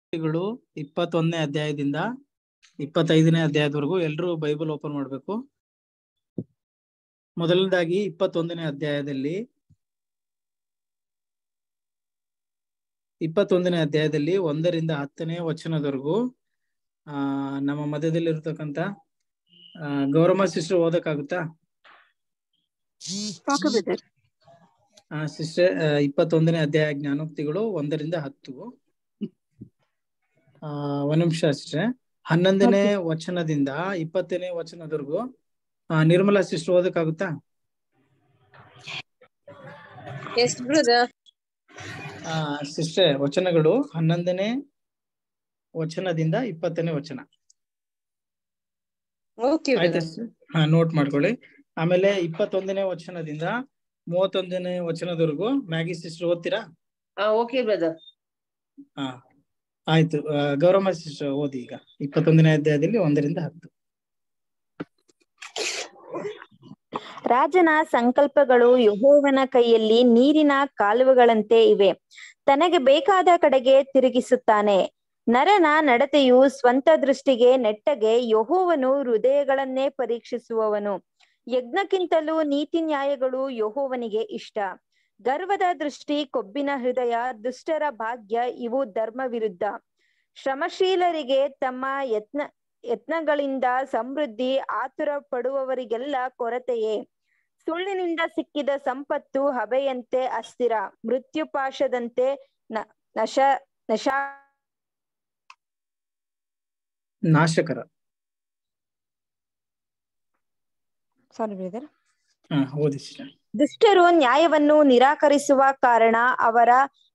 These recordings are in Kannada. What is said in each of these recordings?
ಗಳು ಇಪ್ಪತ್ತೊಂದನೇ ಅಧ್ಯಾಯದಿಂದ ಇಪ್ಪತ್ತೈದನೇ ಅಧ್ಯಾಯದವರೆಗೂ ಎಲ್ಲರೂ ಬೈಬಲ್ ಓಪನ್ ಮಾಡ್ಬೇಕು ಮೊದಲನೇದಾಗಿ ಇಪ್ಪತ್ತೊಂದನೇ ಅಧ್ಯಾಯದಲ್ಲಿ ಇಪ್ಪತ್ತೊಂದನೇ ಅಧ್ಯಾಯದಲ್ಲಿ ಒಂದರಿಂದ ಹತ್ತನೇ ವಚನದವರೆಗೂ ಆ ನಮ್ಮ ಮಧ್ಯದಲ್ಲಿ ಇರ್ತಕ್ಕಂತ ಆ ಗೌರಮ್ಮ ಸಿಸ್ಟರ್ ಓದಕ್ಕಾಗುತ್ತಾ ಸಾಕು ಬ್ರದರ್ ಆ ಸಿಸ್ಟರ್ ಇಪ್ಪತ್ತೊಂದನೇ ಅಧ್ಯಾಯ ಜ್ಞಾನೋಕ್ತಿಗಳು ಒಂದರಿಂದ ಹತ್ತು ಆ ಒಂದ್ ನಿಮಿಷ ಅಷ್ಟೇ ಹನ್ನೊಂದನೇ ವಚನದಿಂದ ಇಪ್ಪತ್ತನೇ ವಚನದವರೆಗೂ ಆ ನಿರ್ಮಲಾ ಸಿಸ್ಟರ್ ಓದಕ್ಕಾಗುತ್ತಾ ಎಸ್ ಬ್ರದರ್ ಆ ಸಿಸ್ಟರ್ ವಚನಗಳು ಹನ್ನೊಂದನೇ ವಚನದಿಂದ ಇಪ್ಪತ್ತನೇ ವಚನ ಓಕೆ ಆಯ್ತಾ sister? ಹಾ ನೋಟ್ ಮಾಡ್ಕೊಳ್ಳಿ ಆಮೇಲೆ ಇಪ್ಪತ್ತೊಂದನೇ ವಚನದಿಂದ ಮೂವತ್ತೊಂದನೇ ವಚನದವರೆಗೂ ಮ್ಯಾಗಿ ಸಿಸ್ಟರ್ ಓದ್ತೀರಾ ಓಕೆ ಬ್ರದರ್ ಹಾ ಆಯ್ತು ಆ, ಗೌರಮ್ಮ ಸಿಸ್ಟರ್ ಓದಿ ಈಗ ಇಪ್ಪತ್ತೊಂದನೇ ಅಧ್ಯಾಯದಲ್ಲಿ ಒಂದರಿಂದ ಹತ್ತು ರಾಜನ ಸಂಕಲ್ಪಗಳು ಯಹೋವನ ಕೈಯಲ್ಲಿ ನೀರಿನ ಕಾಲುವೆಗಳಂತೆ ಇವೆ ತನಗೆ ಬೇಕಾದ ಕಡೆಗೆ ತಿರುಗಿಸುತ್ತಾನೆ ನರನ ನಡತೆಯು ಸ್ವಂತ ದೃಷ್ಟಿಗೆ ನೆಟ್ಟಗೆ ಯಹೋವನು ಹೃದಯಗಳನ್ನೇ ಪರೀಕ್ಷಿಸುವವನು ಯಜ್ಞಕ್ಕಿಂತಲೂ ನೀತಿ ನ್ಯಾಯಗಳು ಯಹೋವನಿಗೆ ಇಷ್ಟ ಗರ್ವದ ದೃಷ್ಟಿ ಕೊಬ್ಬಿನ ಹೃದಯ ದುಷ್ಟರ ಭಾಗ್ಯ ಇವು ಧರ್ಮ ವಿರುದ್ಧ ಶ್ರಮಶೀಲರಿಗೆ ತಮ್ಮ ಯತ್ನ ಯತ್ನಗಳಿಂದ ಸಮೃದ್ಧಿ ಆತುರ ಪಡುವವರಿಗೆಲ್ಲ ಕೊರತೆಯೇ ಸುಳ್ಳಿನಿಂದ ಸಿಕ್ಕಿದ ಸಂಪತ್ತು ಹಬೆಯಂತೆ ಅಸ್ಥಿರ ಮೃತ್ಯುಪಾಶದಂತೆ ನ ನಶ ನಶಾ ನಾಶಕರ ಸಾರಿ ಬ್ರದರ್ ಹಾ ಓದಿ ಸಿಸ್ಟರ್ ದುಷ್ಟರು ನ್ಯಾಯವನ್ನು ನಿರಾಕರಿಸುವ ಕಾರಣ ಅವರ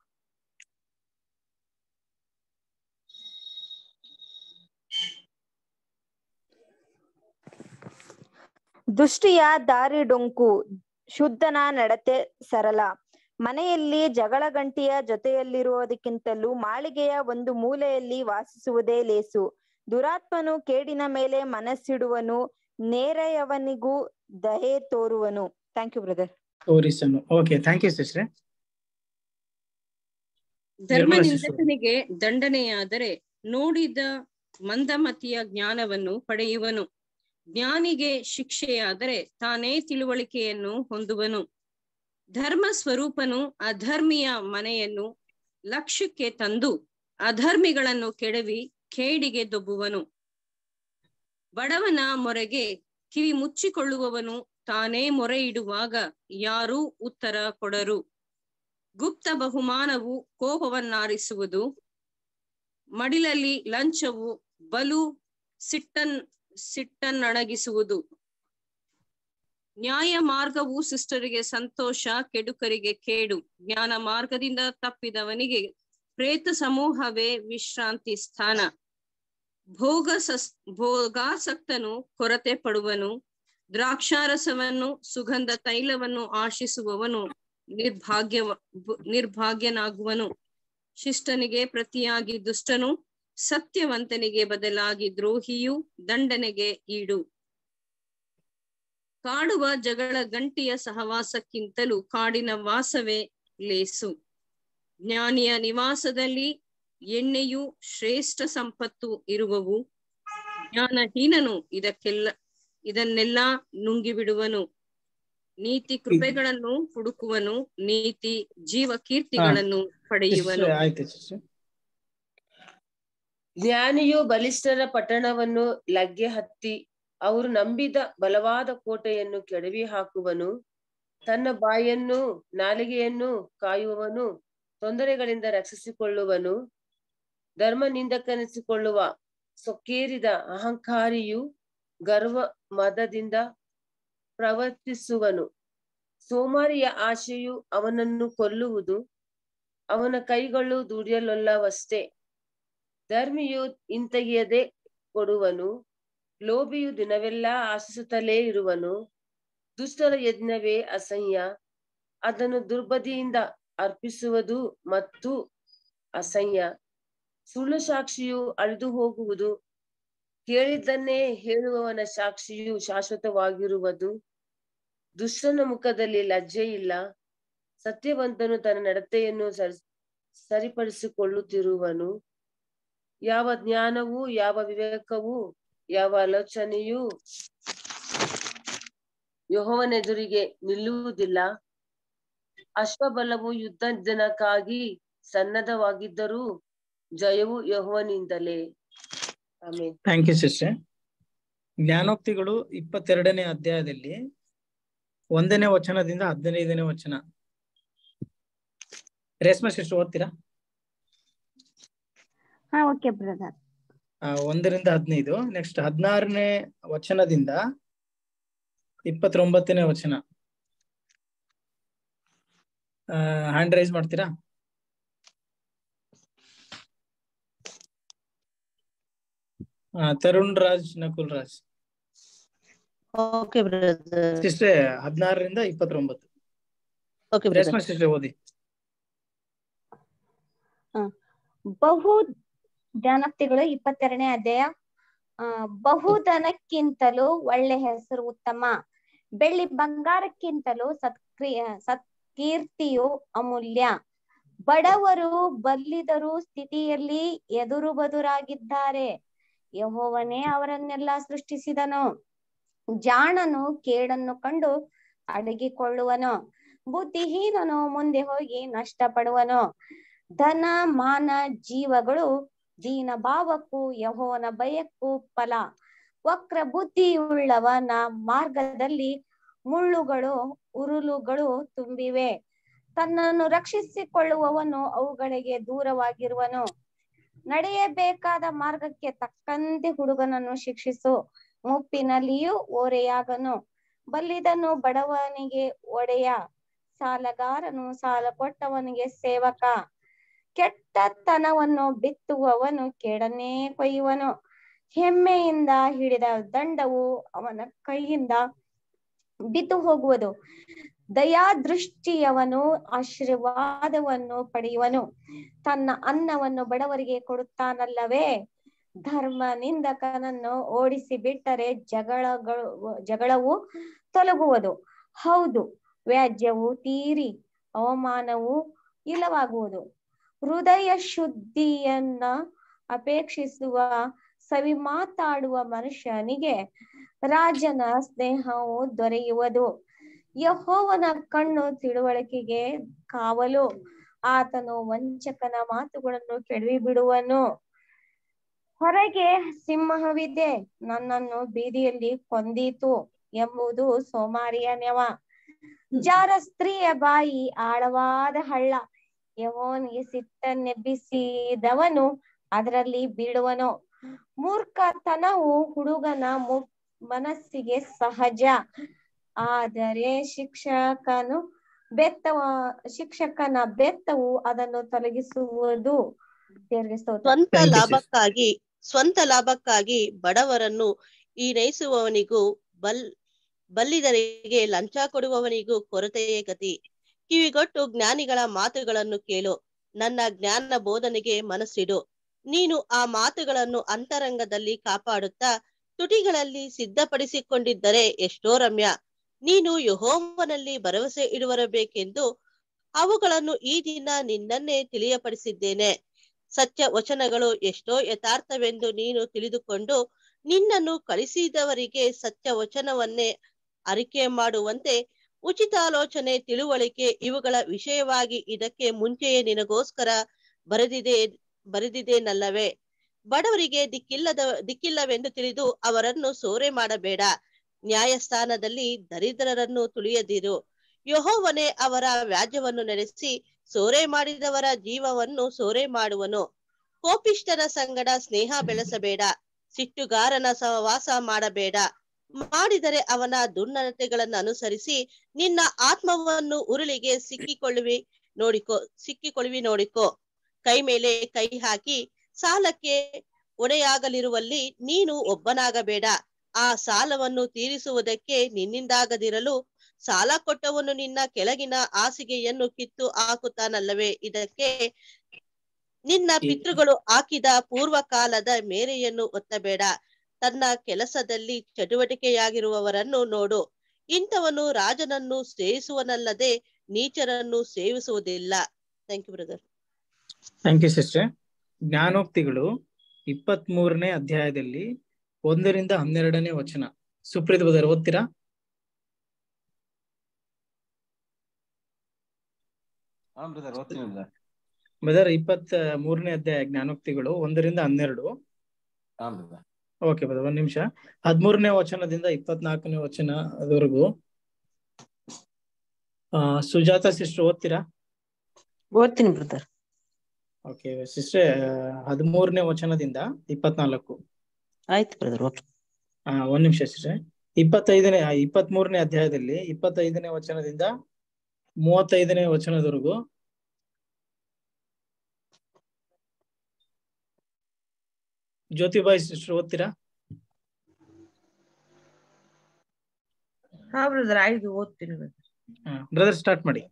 ದುಷ್ಟಿಯ ದಾರಿ ಡೊಂಕು ಶುದ್ಧನ ನಡತೆ ಸರಳ ಮನೆಯಲ್ಲಿ ಜಗಳ ಗಂಟಿಯ ಜೊತೆಯಲ್ಲಿರುವುದಕ್ಕಿಂತಲೂ ಮಾಳಿಗೆಯ ಒಂದು ಮೂಲೆಯಲ್ಲಿ ವಾಸಿಸುವುದೇ ಲೇಸು ದುರಾತ್ಮನು ಕೇಡಿನ ಮೇಲೆ ಮನಸ್ಸಿಡುವನು ನೇರೆಯವನಿಗೂ ದಯೆ ತೋರುವನು ಥ್ಯಾಂಕ್ ಯು ಬ್ರದರ್ ತೋರಿಸನು ಓಕೆ ಥ್ಯಾಂಕ್ ಯು ಸಿಸ್ಟರ್ ಧರ್ಮ ನಿರ್ಮಲಾ ಶಿಶು. ನಿಂದಕನಿಗೆ ದಂಡನೆಯಾದರೆ ನೋಡಿದ ಮಂದಮತಿಯ ಜ್ಞಾನವನ್ನು ಪಡೆಯುವನು ಜ್ಞಾನಿಗೆ ಶಿಕ್ಷೆಯಾದರೆ ತಾನೇ ತಿಳುವಳಿಕೆಯನ್ನು ಹೊಂದುವನು ಧರ್ಮ ಸ್ವರೂಪನು ಅಧರ್ಮಿಯ ಮನೆಯನ್ನು ಲಕ್ಷ್ಯಕ್ಕೆ ತಂದು ಅಧರ್ಮಿಗಳನ್ನು ಕೆಡವಿ ಕೇಡಿಗೆ ದೊಬ್ಬುವನು ಬಡವನ ಮೊರೆಗೆ ಕಿವಿ ಮುಚ್ಚಿಕೊಳ್ಳುವವನು ತಾನೇ ಮೊರೆ ಇಡುವಾಗ ಯಾರೂ ಉತ್ತರ ಕೊಡರು ಗುಪ್ತ ಬಹುಮಾನವು ಕೋಪವನ್ನಾರಿಸುವುದು ಮಡಿಲಲ್ಲಿ ಲಂಚವು ಬಲು ಸಿಟ್ಟನ್ ಸಿಟ್ಟನ್ನಣಗಿಸುವುದು ನ್ಯಾಯ ಮಾರ್ಗವು ಸಿಸ್ಟರಿಗೆ ಸಂತೋಷ ಕೆಡುಕರಿಗೆ ಕೇಡು ಜ್ಞಾನ ಮಾರ್ಗದಿಂದ ತಪ್ಪಿದವನಿಗೆ ಪ್ರೇತ ಸಮೂಹವೇ ವಿಶ್ರಾಂತಿ ಸ್ಥಾನ ಭೋಗ ಸಸ್ ಭೋಗಾಸಕ್ತನು ಕೊರತೆ ಪಡುವನು ದ್ರಾಕ್ಷಾರಸವನ್ನು ಸುಗಂಧ ತೈಲವನ್ನು ಆಶಿಸುವವನು ನಿರ್ಭಾಗ್ಯ ನಿರ್ಭಾಗ್ಯನಾಗುವನು ಶಿಷ್ಟನಿಗೆ ಪ್ರತಿಯಾಗಿ ದುಷ್ಟನು ಸತ್ಯವಂತನಿಗೆ ಬದಲಾಗಿ ದ್ರೋಹಿಯು ದಂಡನೆಗೆ ಈಡು ಕಾಡುವ ಜಗಳ ಗಂಟಿಯ ಸಹವಾಸಕ್ಕಿಂತಲೂ ಕಾಡಿನ ವಾಸವೇ ಲೇಸು ಜ್ಞಾನಿಯ ನಿವಾಸದಲ್ಲಿ ಎಣ್ಣೆಯು ಶ್ರೇಷ್ಠ ಸಂಪತ್ತು ಇರುವವು ಜ್ಞಾನಹೀನನು ಇದಕ್ಕೆಲ್ಲ ಇದನ್ನೆಲ್ಲ ನುಂಗಿಬಿಡುವನು ನೀತಿ ಕೃಪೆಗಳನ್ನು ಹುಡುಕುವನು ನೀತಿ ಜೀವ ಕೀರ್ತಿಗಳನ್ನು ಪಡೆಯುವನು ಸಿಸ್ಟರ್ ಆಯ್ತು ಸಿಸ್ಟರ್ ಜ್ಞಾನಿಯು ಬಲಿಷ್ಠರ ಪಟ್ಟಣವನ್ನು ಲಗ್ಗೆ ಹತ್ತಿ ಅವರು ನಂಬಿದ ಬಲವಾದ ಕೋಟೆಯನ್ನು ಕೆಡವಿ ಹಾಕುವನು ತನ್ನ ಬಾಯನ್ನು ನಾಲಿಗೆಯನ್ನು ಕಾಯುವವನು ತೊಂದರೆಗಳಿಂದ ರಕ್ಷಿಸಿಕೊಳ್ಳುವನು ಧರ್ಮ ನಿಂದಕನಿಸಿಕೊಳ್ಳುವ ಸೊಕ್ಕೇರಿದ ಅಹಂಕಾರಿಯು ಗರ್ವ ಮದದಿಂದ ಪ್ರವರ್ತಿಸುವನು ಸೋಮಾರಿಯ ಆಶೆಯು ಅವನನ್ನು ಕೊಲ್ಲುವುದು ಅವನ ಕೈಗಳು ದುಡಿಯಲೊಲ್ಲವಷ್ಟೇ ಧರ್ಮಿಯು ಹಿಂತೆಗೆಯದೆ ಕೊಡುವನು ಲೋಭಿಯು ದಿನವೆಲ್ಲ ಆಶಿಸುತ್ತಲೇ ಇರುವನು ದುಷ್ಟರ ಯಜ್ಞವೇ ಅಸಹ್ಯ ಅದನ್ನು ದುರ್ಬದಿಯಿಂದ ಅರ್ಪಿಸುವುದು ಮತ್ತು ಅಸಹ್ಯ ಸುಳ್ಳು ಸಾಕ್ಷಿಯು ಅಳಿದು ಹೋಗುವುದು ಕೇಳಿದ್ದನ್ನೇ ಹೇಳುವವನ ಸಾಕ್ಷಿಯು ಶಾಶ್ವತವಾಗಿರುವುದು ದುಷ್ಟನ ಮುಖದಲ್ಲಿ ಲಜ್ಜೆ ಇಲ್ಲ ಸತ್ಯವಂತನು ತನ್ನ ನಡತೆಯನ್ನು ಸರಿ ಸರಿಪಡಿಸಿಕೊಳ್ಳುತ್ತಿರುವನು ಯಾವ ಜ್ಞಾನವೂ ಯಾವ ವಿವೇಕವೂ ಯಾವ ಆಲೋಚನೆಯೂ ಯಹೋವನೆದುರಿಗೆ ನಿಲ್ಲುವುದಿಲ್ಲ ಅಶ್ವಬಲವು ಯುದ್ಧ ಜನಕ್ಕಾಗಿ ಸನ್ನದ್ಧವಾಗಿದ್ದರೂ ಜಯವು ಯಹೋವನಿಂದಲೇ ಆಮೇಲೆ ಥ್ಯಾಂಕ್ ಯು ಸಿಸ್ಟರ್ ಜ್ಞಾನೋಕ್ತಿಗಳು ಇಪ್ಪತ್ತೆರಡನೇ ಅಧ್ಯಾಯದಲ್ಲಿ ಒಂದನೇ ವಚನದಿಂದ ಹದಿನೈದನೇ ವಚನ ರೇಷ್ಮಾ ಸಿಸ್ಟರ್ ಓದ್ತೀರಾ ಹಾ ಓಕೆ ಬ್ರದರ್ ಆ, ಒಂದರಿಂದ ಹದಿನೈದು ನೆಕ್ಸ್ಟ್ ಹದಿನಾರನೇ ವಚನದಿಂದ ಇಪ್ಪತ್ತೊಂಬತ್ತನೇ ವಚನ ಹ್ಯಾಂಡ್ ರೈಸ್ ಮಾಡ್ತೀರಾ ಆ, Tarun Raj Nakul Raj okay brother sister ಹದಿನಾರರಿಂದ ಇಪ್ಪತ್ತೊಂಬತ್ತು ಓಕೆ ರೇಷ್ಮಾ ಸಿಸ್ಟರ್ ಓದಿ ಬಹು ಜ್ಞಾನೋಕ್ತಿಗಳು ಇಪ್ಪತ್ತೆರಡನೇ ಅಧ್ಯಾಯ ಆ ಬಹುಧನಕ್ಕಿಂತಲೂ ಒಳ್ಳೆ ಹೆಸರು ಉತ್ತಮ ಬೆಳ್ಳಿ ಬಂಗಾರಕ್ಕಿಂತಲೂ ಸತ್ಕ್ರಿ ಸತ್ಕೀರ್ತಿಯು ಅಮೂಲ್ಯ ಬಡವರು ಬಲ್ಲಿದರು ಸ್ಥಿತಿಯಲ್ಲಿ ಎದುರು ಬದುರಾಗಿದ್ದಾರೆ ಯಹೋವನೇ ಅವರನ್ನೆಲ್ಲ ಸೃಷ್ಟಿಸಿದನು ಜಾಣನು ಕೇಡನ್ನು ಕಂಡು ಅಡಗಿಕೊಳ್ಳುವನು ಬುದ್ಧಿಹೀನನು ಮುಂದೆ ಹೋಗಿ ನಷ್ಟ ಪಡುವನು ಧನ ಮಾನ ಜೀವಗಳು ದೀನ ಭಾವಕ್ಕೂ ಯಹೋವನ ಭಯಕ್ಕೂ ಫಲ ವಕ್ರ ಬುದ್ಧಿಯುಳ್ಳವನ ಮಾರ್ಗದಲ್ಲಿ ಮುಳ್ಳುಗಳು ಉರುಳುಗಳು ತುಂಬಿವೆ ತನ್ನನ್ನು ರಕ್ಷಿಸಿಕೊಳ್ಳುವವನು ಅವುಗಳಿಗೆ ದೂರವಾಗಿರುವನು ನಡೆಯಬೇಕಾದ ಮಾರ್ಗಕ್ಕೆ ತಕ್ಕಂತೆ ಹುಡುಗನನ್ನು ಶಿಕ್ಷಿಸು ಮುಪ್ಪಿನಲ್ಲಿಯೂ ಓರೆಯಾಗನು ಬಲ್ಲಿದನು ಬಡವನಿಗೆ ಒಡೆಯ ಸಾಲಗಾರನು ಸಾಲ ಕೊಟ್ಟವನಿಗೆ ಸೇವಕ ಕೆಟ್ಟತನವನ್ನು ಬಿತ್ತುವವನು ಕೇಡನ್ನೇ ಕೊಯ್ಯುವನು ಹೆಮ್ಮೆಯಿಂದ ಹಿಡಿದ ದಂಡವು ಅವನ ಕೈಯಿಂದ ಬಿದ್ದು ಹೋಗುವುದು ದಯಾದೃಷ್ಟಿಯವನು ಆಶೀರ್ವಾದವನ್ನು ಪಡೆಯುವನು ತನ್ನ ಅನ್ನವನ್ನು ಬಡವರಿಗೆ ಕೊಡುತ್ತಾನಲ್ಲವೇ ಧರ್ಮ ನಿಂದಕನನ್ನು ಓಡಿಸಿ ಬಿಟ್ಟರೆ ಜಗಳಗಳು ಜಗಳವು ತೊಲಗುವುದು ಹೌದು ವ್ಯಾಜ್ಯವು ತೀರಿ ಅವಮಾನವು ಇಲ್ಲವಾಗುವುದು ಹೃದಯ ಶುದ್ಧಿಯನ್ನ ಅಪೇಕ್ಷಿಸುವ ಸವಿ ಮಾತಾಡುವ ಮನುಷ್ಯನಿಗೆ ರಾಜನ ಸ್ನೇಹವು ದೊರೆಯುವುದು ಯಹೋವನ ಕಣ್ಣು ತಿಳುವಳಿಕೆಗೆ ಕಾವಲು ಆತನು ವಂಚಕನ ಮಾತುಗಳನ್ನು ಕೆಡವಿ ಬಿಡುವನು ಹೊರಗೆ ಸಿಂಹವಿದೆ ನನ್ನನ್ನು ಬೀದಿಯಲ್ಲಿ ಕೊಂದೀತು ಎಂಬುದು ಸೋಮಾರಿಯ ನೆವ ಜಾರ ಸ್ತ್ರೀಯ ಬಾಯಿ ಆಳವಾದ ಹಳ್ಳ ಯವೋನಿಗೆ ಸಿಟ್ಟನ್ನೆಬ್ಬಿಸಿದವನು ಅದರಲ್ಲಿ ಬೀಳುವನು ಮೂರ್ಖತನವು ಹುಡುಗನ ಮು ಮನಸ್ಸಿಗೆ ಸಹಜ ಆದರೆ ಶಿಕ್ಷಕನು ಬೆತ್ತವ ಶಿಕ್ಷಕನ ಬೆತ್ತವು ಅದನ್ನು ತೊಲಗಿಸುವುದು ದೇವರಿಗೆ ಸ್ತೋತ್ರ ಸ್ವಂತ Thank you, sis. ಲಾಭಕ್ಕಾಗಿ ಸ್ವಂತ ಲಾಭಕ್ಕಾಗಿ ಬಡವರನ್ನು ಈನೈಸುವವನಿಗೂ ಬಲ್ ಬಲ್ಲಿದರಿಗೆ ಲಂಚ ಕೊಡುವವನಿಗೂ ಕೊರತೆಯೇ ಗತಿ ಕಿವಿಗೊಟ್ಟು ಜ್ಞಾನಿಗಳ ಮಾತುಗಳನ್ನು ಕೇಳು ನನ್ನ ಜ್ಞಾನ ಬೋಧನೆಗೆ ಮನಸ್ಸಿಡು ನೀನು ಆ ಮಾತುಗಳನ್ನು ಅಂತರಂಗದಲ್ಲಿ ಕಾಪಾಡುತ್ತಾ ತುಟಿಗಳಲ್ಲಿ ಸಿದ್ಧಪಡಿಸಿಕೊಂಡಿದ್ದರೆ ಎಷ್ಟೋ ರಮ್ಯ ನೀನು ಯಹೋವನಲ್ಲಿ ಭರವಸೆ ಇಡುವರಬೇಕೆಂದು ಅವುಗಳನ್ನು ಈ ದಿನ ನಿನ್ನನ್ನೇ ತಿಳಿಯಪಡಿಸಿದ್ದೇನೆ ಸತ್ಯ ವಚನಗಳು ಎಷ್ಟೋ ಯಥಾರ್ಥವೆಂದು ನೀನು ತಿಳಿದುಕೊಂಡು ನಿನ್ನನ್ನು ಕಳಿಸಿದವರಿಗೆ ಸತ್ಯ ವಚನವನ್ನೇ ಅರಿಕೆ ಮಾಡುವಂತೆ ಉಚಿತಾಲೋಚನೆ ತಿಳುವಳಿಕೆ ಇವುಗಳ ವಿಷಯವಾಗಿ ಇದಕ್ಕೆ ಮುಂಚೆಯೇ ನಿನಗೋಸ್ಕರ ಬರೆದಿದೆ ಬರೆದಿದ್ದೇನಲ್ಲವೇ ಬಡವರಿಗೆ ದಿಕ್ಕಿಲ್ಲದ ದಿಕ್ಕಿಲ್ಲವೆಂದು ತಿಳಿದು ಅವರನ್ನು ಸೋರೆ ಮಾಡಬೇಡ ನ್ಯಾಯಸ್ಥಾನದಲ್ಲಿ ದರಿದ್ರರನ್ನು ತುಳಿಯದಿರು ಯಹೋವನೇ ಅವರ ವ್ಯಾಜ್ಯವನ್ನು ನಡೆಸಿ ಸೋರೆ ಮಾಡಿದವರ ಜೀವವನ್ನು ಸೋರೆ ಮಾಡುವನು ಕೋಪಿಷ್ಟನ ಸಂಗಡ ಸ್ನೇಹ ಬೆಳೆಸಬೇಡ ಸಿಟ್ಟುಗಾರನ ಸಹವಾಸ ಮಾಡಬೇಡ ಮಾಡಿದರೆ ಅವನ ದುರ್ನಡತೆಗಳನ್ನು ಅನುಸರಿಸಿ ನಿನ್ನ ಆತ್ಮವನ್ನು ಉರುಳಿಗೆ ಸಿಕ್ಕಿಕೊಳ್ಳುವಿ ನೋಡಿಕೋ ಸಿಕ್ಕಿಕೊಳ್ಳುವಿ ನೋಡಿಕೋ ಕೈ ಮೇಲೆ ಕೈ ಹಾಕಿ ಸಾಲಕ್ಕೆ ಹೊಣೆಯಾಗಲಿರುವಲ್ಲಿ ನೀನು ಒಬ್ಬನಾಗಬೇಡ ಆ ಸಾಲವನ್ನು ತೀರಿಸುವುದಕ್ಕೆ ನಿನ್ನಿಂದಾಗದಿರಲು ಸಾಲ ಕೊಟ್ಟವನು ನಿನ್ನ ಕೆಳಗಿನ ಹಾಸಿಗೆಯನ್ನು ಕಿತ್ತು ಹಾಕುತ್ತಾನಲ್ಲವೇ ಇದಕ್ಕೆ ನಿನ್ನ ಪಿತೃಗಳು ಹಾಕಿದ ಪೂರ್ವ ಕಾಲದ ಮೇರೆಯನ್ನು ಒತ್ತಬೇಡ ತನ್ನ ಕೆಲಸದಲ್ಲಿ ಚಟುವಟಿಕೆಯಾಗಿರುವವರನ್ನು ನೋಡು ಇಂಥವನು ರಾಜನನ್ನು ಸೇವಿಸುವನಲ್ಲದೆ ನೀಚರನ್ನು ಸೇವಿಸುವುದಿಲ್ಲ thank you brother thank you sister ಜ್ಞಾನೋಕ್ತಿಗಳು ಇಪ್ಪತ್ತ್ ಮೂರನೇ ಅಧ್ಯಾಯದಲ್ಲಿ ಒಂದರಿಂದ ಹನ್ನೆರಡನೇ ವಚನ ಸುಪ್ರೀತ್ ಬದರ್ ಓದ್ತೀರಾ ಹಾ ಬ್ರದರ್ ಓದ್ತೀನಿ ಬ್ರದರ್ ಬದರ್ ಇಪ್ಪತ್ತ ಮೂರನೇ ಅಧ್ಯಾಯ ಜ್ಞಾನೋಕ್ತಿಗಳು ಒಂದರಿಂದ ಹನ್ನೆರಡು ಹಾ ಬ್ರದರ್ ಓಕೆ ಬದರ್ ಒಂದ್ ನಿಮಿಷ ಹದಿಮೂರನೇ ವಚನದಿಂದ ಇಪ್ಪತ್ನಾಲ್ಕನೇ ವಚನ ಅದವರೆಗೂ ಆ ಸುಜಾತ ಸಿಸ್ಟರ್ ಓದ್ತೀರಾ ಓದ್ತೀನಿ ಬ್ರದರ್ ಓಕೆ ಸಿಸ್ಟರ್ ಹದಿಮೂರನೇ ವಚನದಿಂದ ಇಪ್ಪತ್ನಾಲ್ಕು ಆಯ್ತು ಬ್ರದರ್ ಓಕೆ ಆ ಒಂದ್ ನಿಮಿಷ ಸಿಸ್ಟರ್ ಇಪ್ಪತ್ತೈದನೇ ಇಪ್ಪತ್ತ್ ಮೂರನೇ ಅಧ್ಯಾಯದಲ್ಲಿ ಇಪ್ಪತ್ತೈದನೇ ವಚನದಿಂದ ಮೂವತ್ತೈದನೇ ವಚನದವರೆಗೂ ಜ್ಯೋತಿಬಾಯಿ ಸಿಸ್ಟರ್ ಓದ್ತೀರಾ ಹಾ ಬ್ರದರ್ ಆಯ್ತು ಓದ್ತೀನಿ brother. ಬ್ರದರ್ ಸ್ಟಾರ್ಟ್ ಮಾಡಿ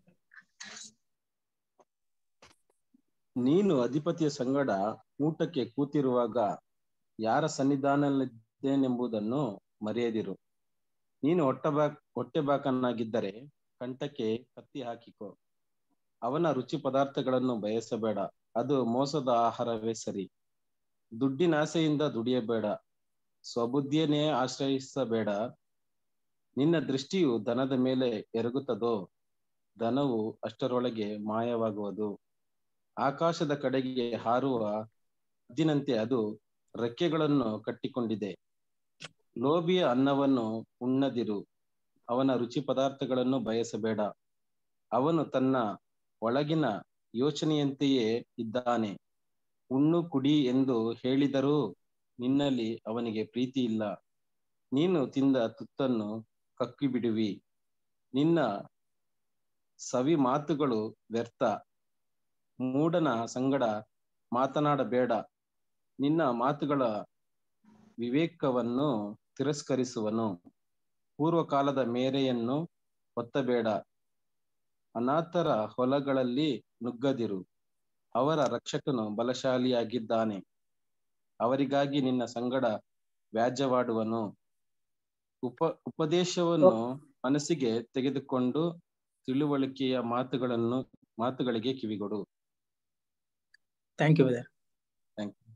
ನೀನು ಅಧಿಪತಿಯ ಸಂಗಡ ಊಟಕ್ಕೆ ಕೂತಿರುವಾಗ ಯಾರ ಸನ್ನಿಧಾನದಲ್ಲಿದ್ದೇನೆಂಬುದನ್ನು ಮರೆಯದಿರು ನೀನು ಹೊಟ್ಟಬಾ ಹೊಟ್ಟೆಬಾಕನಾಗಿದ್ದರೆ ಕಂಠಕ್ಕೆ ಕತ್ತಿ ಹಾಕಿಕೊ ಅವನ ರುಚಿ ಪದಾರ್ಥಗಳನ್ನು ಬಯಸಬೇಡ ಅದು ಮೋಸದ ಆಹಾರವೇ ಸರಿ ದುಡ್ಡಿನ ಆಸೆಯಿಂದ ದುಡಿಯಬೇಡ ಸ್ವಬುದ್ಧಿಯನ್ನೇ ಆಶ್ರಯಿಸಬೇಡ ನಿನ್ನ ದೃಷ್ಟಿಯು ದನದ ಮೇಲೆ ಎರಗುತ್ತದೋ ದನವು ಅಷ್ಟರೊಳಗೆ ಮಾಯವಾಗುವುದು ಆಕಾಶದ ಕಡೆಗೆ ಹಾರುವ ಹದ್ದಿನಂತೆ ಅದು ರೆಕ್ಕೆಗಳನ್ನು ಕಟ್ಟಿಕೊಂಡಿದೆ ಲೋಭಿಯ ಅನ್ನವನ್ನು ಉಣ್ಣದಿರು ಅವನ ರುಚಿ ಪದಾರ್ಥಗಳನ್ನು ಬಯಸಬೇಡ ಅವನು ತನ್ನ ಒಳಗಿನ ಯೋಚನೆಯಂತೆಯೇ ಇದ್ದಾನೆ ಉಣ್ಣು ಕುಡಿ ಎಂದು ಹೇಳಿದರೂ ನಿನ್ನಲ್ಲಿ ಅವನಿಗೆ ಪ್ರೀತಿ ಇಲ್ಲ ನೀನು ತಿಂದ ತುತ್ತನ್ನು ಕಕ್ಕಿ ಬಿಡುವಿ ನಿನ್ನ ಸವಿ ಮಾತುಗಳು ವ್ಯರ್ಥ ಮೂಢನ ಸಂಗಡ ಮಾತನಾಡಬೇಡ ನಿನ್ನ ಮಾತುಗಳ ವಿವೇಕವನ್ನು ತಿರಸ್ಕರಿಸುವನು ಪೂರ್ವಕಾಲದ ಮೇರೆಯನ್ನು ಒತ್ತಬೇಡ ಅನಾಥರ ಹೊಲಗಳಲ್ಲಿ ನುಗ್ಗದಿರು ಅವರ ರಕ್ಷಕನು ಬಲಶಾಲಿಯಾಗಿದ್ದಾನೆ ಅವರಿಗಾಗಿ ನಿನ್ನ ಸಂಗಡ ವ್ಯಾಜ್ಯವಾಡುವನು ಉಪ ಉಪದೇಶವನ್ನು ಮನಸ್ಸಿಗೆ ತೆಗೆದುಕೊಂಡು ತಿಳುವಳಿಕೆಯ ಮಾತುಗಳನ್ನು ಮಾತುಗಳಿಗೆ ಕಿವಿಗೊಡು thank you brother thank you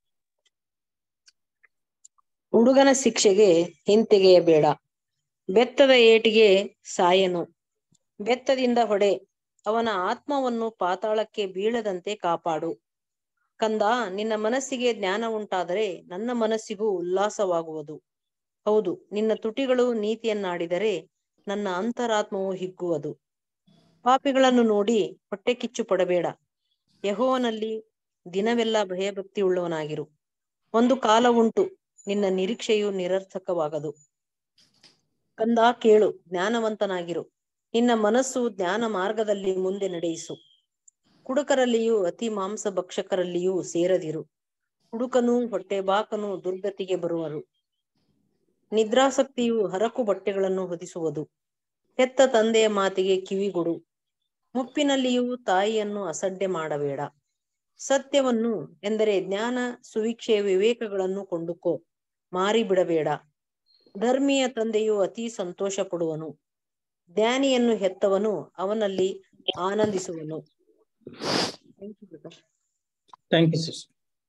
ಹುಡುಗನ ಶಿಕ್ಷೆಗೆ ಹಿಂತೆಗೆಯಬೇಡ ಬೆತ್ತದ ಏಟಿಗೆ ಸಾಯನು ಬೆತ್ತದಿಂದ ಹೊಡೆ ಅವನ ಆತ್ಮವನ್ನು ಪಾತಾಳಕ್ಕೆ ಬೀಳದಂತೆ ಕಾಪಾಡು ಕಂದ ನಿನ್ನ ಮನಸ್ಸಿಗೆ ಜ್ಞಾನ ಉಂಟಾದರೆ ನನ್ನ ಮನಸ್ಸಿಗೂ ಉಲ್ಲಾಸವಾಗುವುದು ಹೌದು ನಿನ್ನ ತುಟಿಗಳು ನೀತಿಯನ್ನಾಡಿದರೆ ನನ್ನ ಅಂತರಾತ್ಮವು ಹಿಗ್ಗುವುದು ಪಾಪಿಗಳನ್ನು ನೋಡಿ ಹೊಟ್ಟೆ ಕಿಚ್ಚು ಪಡಬೇಡ ಯಹೋವನಲ್ಲಿ ದಿನವೆಲ್ಲ ಭಯಭಕ್ತಿ ಉಳ್ಳವನಾಗಿರು ಒಂದು ಕಾಲ ಉಂಟು ನಿನ್ನ ನಿರೀಕ್ಷೆಯು ನಿರರ್ಥಕವಾಗದು ಕಂದ ಕೇಳು ಜ್ಞಾನವಂತನಾಗಿರು ನಿನ್ನ ಮನಸ್ಸು ಜ್ಞಾನ ಮಾರ್ಗದಲ್ಲಿ ಮುಂದೆ ನಡೆಯಿಸು ಕುಡುಕರಲ್ಲಿಯೂ ಅತಿ ಮಾಂಸ ಭಕ್ಷಕರಲ್ಲಿಯೂ ಸೇರದಿರು ಹುಡುಕನು ಹೊಟ್ಟೆ ಬಾಕನು ದುರ್ಗತಿಗೆ ಬರುವರು ನಿದ್ರಾಸಕ್ತಿಯು ಹರಕು ಬಟ್ಟೆಗಳನ್ನು ಹೊದಿಸುವುದು ಹೆತ್ತ ತಂದೆಯ ಮಾತಿಗೆ ಕಿವಿಗೊಡು ಮುಪ್ಪಿನಲ್ಲಿಯೂ ತಾಯಿಯನ್ನು ಅಸಡ್ಡೆ ಮಾಡಬೇಡ ಸತ್ಯವನ್ನು ಎಂದರೆ ಜ್ಞಾನ ಸುವೀಕ್ಷೆಯ ವಿವೇಕಗಳನ್ನು ಕೊಂಡುಕೋ ಮಾರಿ ಬಿಡಬೇಡ ಧರ್ಮೀಯ ತಂದೆಯು ಅತಿ ಸಂತೋಷ ಪಡುವನು ಜ್ಞಾನಿಯನ್ನು ಹೆತ್ತವನು ಅವನಲ್ಲಿ ಆನಂದಿಸುವನು Thank you, brother. Thank you sister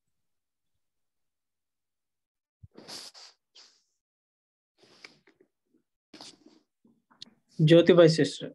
Jyotibai sister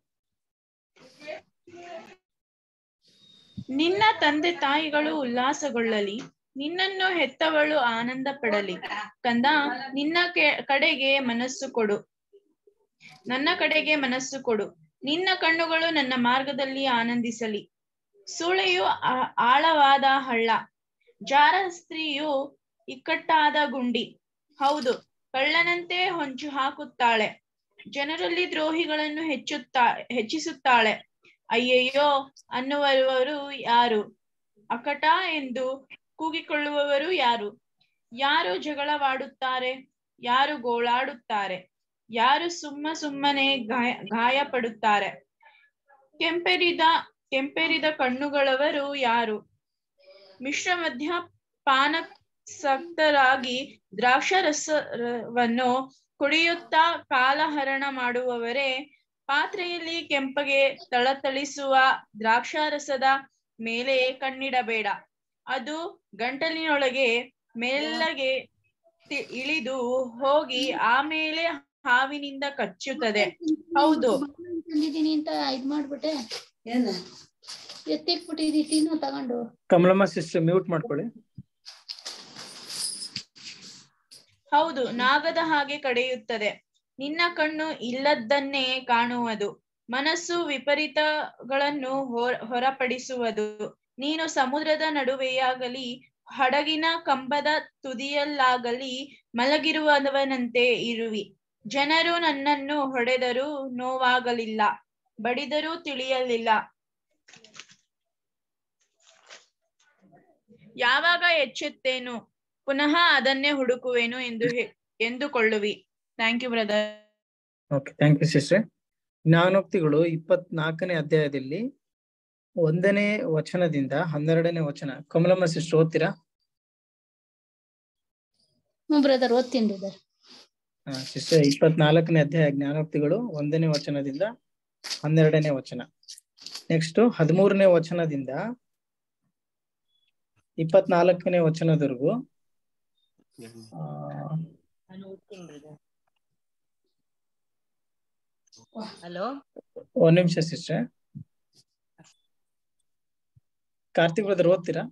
ನಿನ್ನ ತಂದೆ ತಾಯಿಗಳು ಉಲ್ಲಾಸಗೊಳ್ಳಲಿ ನಿನ್ನನ್ನು ಹೆತ್ತವಳು ಆನಂದ ಪಡಲಿ ಕಂದ ನಿನ್ನ ಕೆ- ಕಡೆಗೆ ಮನಸ್ಸು ಕೊಡು ನನ್ನ ಕಡೆಗೆ ಮನಸ್ಸು ಕೊಡು ನಿನ್ನ ಕಣ್ಣುಗಳು ನನ್ನ ಮಾರ್ಗದಲ್ಲಿ ಆನಂದಿಸಲಿ ಸೂಳೆಯು ಆ- ಆಳವಾದ ಹಳ್ಳ ಜಾರ ಸ್ತ್ರೀಯು ಇಕ್ಕಟ್ಟಾದ ಗುಂಡಿ ಹೌದು ಕಳ್ಳನಂತೆ ಹೊಂಚು ಹಾಕುತ್ತಾಳೆ ಜನರಲ್ಲಿ ದ್ರೋಹಿಗಳನ್ನು ಹೆಚ್ಚುತ್ತಾ ಹೆಚ್ಚಿಸುತ್ತಾಳೆ ಅಯ್ಯಯ್ಯೋ ಅನ್ನುವವರು ಯಾರು ಅಕಟ ಎಂದು ಕೂಗಿಕೊಳ್ಳುವವರು ಯಾರು ಯಾರು ಜಗಳವಾಡುತ್ತಾರೆ ಯಾರು ಗೋಳಾಡುತ್ತಾರೆ ಯಾರು ಸುಮ್ಮ ಸುಮ್ಮನೆ ಗಾಯ ಗಾಯಪಡುತ್ತಾರೆ ಕೆಂಪೆರಿದ ಕೆಂಪೆರಿದ ಕಣ್ಣುಗಳವರು ಯಾರು ಮಿಶ್ರ ಮಧ್ಯ ಪಾನಸಕ್ತರಾಗಿ ದ್ರಾಕ್ಷರಸವನ್ನು ಕುಡಿಯುತ್ತಾ ಕಾಲಹರಣ ಮಾಡುವವರೇ ಪಾತ್ರೆಯಲ್ಲಿ ಕೆಂಪಗೆ ತಳತಳಿಸುವ ದ್ರಾಕ್ಷಾರಸದ ಮೇಲೆ ಕಣ್ಣಿಡಬೇಡ ಅದು ಗಂಟಲಿನೊಳಗೆ ಮೆಲ್ಲಗೆ ತಿ- ಇಳಿದು ಹೋಗಿ ಆಮೇಲೆ ಹಾವಿನಿಂದ ಕಚ್ಚುತ್ತದೆ ಹೌದು ತಂದಿದ್ದೀನಿ ಅಂತ ಇದ್ ಮಾಡ್ಬಿಟ್ಟೆ ಎತ್ತಿಕ್ಬಿಟ್ಟಿದಿ ಟೀನು ತಗೊಂಡು ಕಮಲಮ್ಮ ಸಿಸ್ಟರ್ ಮ್ಯೂಟ್ ಮಾಡ್ಕೊಳ್ಳಿ ಹೌದು ನಾಗದ ಹಾಗೆ ಕಡೆಯುತ್ತದೆ ನಿನ್ನ ಕಣ್ಣು ಇಲ್ಲದ್ದನ್ನೇ ಕಾಣುವುದು ಮನಸ್ಸು ವಿಪರೀತಗಳನ್ನು ಹೊರ- ಹೊರಪಡಿಸುವುದು ನೀನು ಸಮುದ್ರದ ನಡುವೆಯಾಗಲಿ ಹಡಗಿನ ಕಂಬದ ತುದಿಯಲ್ಲಾಗಲಿ ಮಲಗಿರುವವನಂತೆ ಇರುವಿ ಜನರು ನನ್ನನ್ನು ಹೊಡೆದರೂ ನೋವಾಗಲಿಲ್ಲ ಬಡಿದರೂ ತಿಳಿಯಲಿಲ್ಲ ಯಾವಾಗ ಎಚ್ಚೆತ್ತೇನು ಪುನಃ ಅದನ್ನೇ ಹುಡುಕುವೆನು ಎಂದು ಹೆ- ಎಂದುಕೊಳ್ಳುವಿ thank you brother okay thank you sister ಜ್ಞಾನೋಕ್ತಿಗಳು ಇಪ್ಪತ್ನಾಲ್ಕನೇ ಅಧ್ಯಾಯದಲ್ಲಿ ಒಂದನೇ ವಚನದಿಂದ ಹನ್ನೆರಡನೇ ವಚನ ಕಮಲಮ್ಮ ಸಿಸ್ಟರ್ ಓದ್ತೀರಾ ಹ್ಞೂ ಬ್ರದರ್ ಓದ್ತೀನಿ ಬ್ರದರ್ ಸಿಸ್ಟರ್ ಇಪ್ಪತ್ನಾಲ್ಕನೇ ಅಧ್ಯಾಯ ಜ್ಞಾನೋಕ್ತಿಗಳು ಒಂದನೇ ವಚನದಿಂದ ಹನ್ನೆರಡನೇ ವಚನ ನೆಕ್ಸ್ಟ್ ಹದಿಮೂರನೇ ವಚನದಿಂದ ಇಪ್ಪತ್ನಾಲ್ಕನೇ ವಚನದವರೆಗೂ ಆ, ಹಲೋ ಒಂದ್ ನಿಮಿಷ ಸಿಸ್ಟರ್ ಕಾರ್ತಿಕ್ ಬ್ರದರ್ ಓದ್ತೀರಾ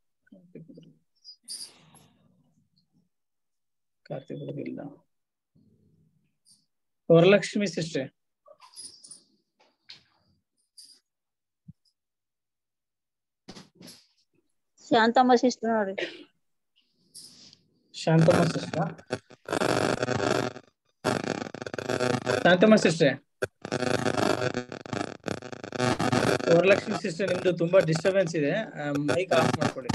ಕಾರ್ತಿಕ್ ಬ್ರದರ್ ಇಲ್ಲ ವರಲಕ್ಷ್ಮಿ ಸಿಸ್ಟರ್ ಶಾಂತಮ್ಮ ಸಿಸ್ಟರ್ ನೋಡ್ರಿ Shantamma sister Shantamma sister Varalakshmi sister ನಿಮ್ದು ತುಂಬಾ ಡಿಸ್ಟರ್ಬೆನ್ಸ್ ಇದೆ ಮೈಕ್ ಆಫ್ ಮಾಡ್ಕೊಳ್ಳಿ